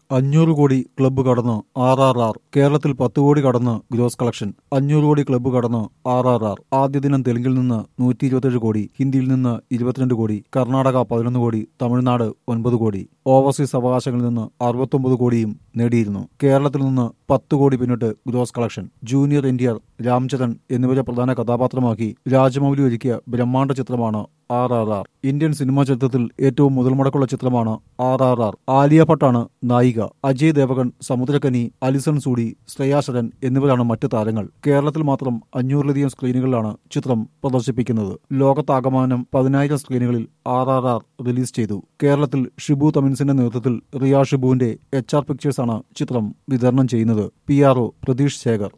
അഞ്ഞൂറ് കോടി ക്ലബ്ബ് കടന്ന് ആർ ആർ ആർ കേരളത്തിൽ പത്ത് കോടി കടന്ന് ഗ്രോസ് കളക്ഷൻ അഞ്ഞൂറ് കോടി ക്ലബ്ബ് കടന്ന് ആർ ആർ ആർ ആദ്യ ദിനം തെലുങ്കിൽ നിന്ന് നൂറ്റി ഇരുപത്തിയേഴ് കോടി ഹിന്ദിയിൽ നിന്ന് ഇരുപത്തിരണ്ട് കോടി കർണാടക പതിനൊന്ന് കോടി തമിഴ്നാട് ഒൻപത് കോടി ഓവർസീസ് അവകാശങ്ങളിൽ നിന്ന് അറുപത്തൊമ്പത് കോടിയും നേടിയിരുന്നു കേരളത്തിൽ നിന്ന് പത്ത് കോടി പിന്നിട്ട് gross collection junior N Ram Charan എന്നിവരെ പ്രധാന കഥാപാത്രമാക്കി രാജമൗലി ഒരുക്കിയ ബ്രഹ്മാണ്ഡ ചിത്രമാണ് R R R Indian cinema ചരിത്രത്തിൽ ഏറ്റവും മുതൽമുടക്കുള്ള ചിത്രമാണ് ആർ ആർ ആർ ആലിയ ഭട്ടാണ് നായിക അജയ് ദേവഗൺ സമുദ്രകനി അലിസൺ സൂടി ശ്രേയാശരൻ എന്നിവരാണ് മറ്റ് താരങ്ങൾ കേരളത്തിൽ മാത്രം അഞ്ഞൂറിലധികം സ്ക്രീനുകളിലാണ് ചിത്രം പ്രദർശിപ്പിക്കുന്നത് ലോകത്താകമാനം പതിനായിരം സ്ക്രീനുകളിൽ ആർ ആർ ആർ റിലീസ് ചെയ്തു കേരളത്തിൽ ഷിബു തമിൻസിന്റെ നേതൃത്വത്തിൽ റിയ ഷിബുവിന്റെ എച്ച് ആർ പിക്ചേഴ്സാണ് ചിത്രം വിതരണം ചെയ്യുന്നത് P R O Pratheesh Shekhar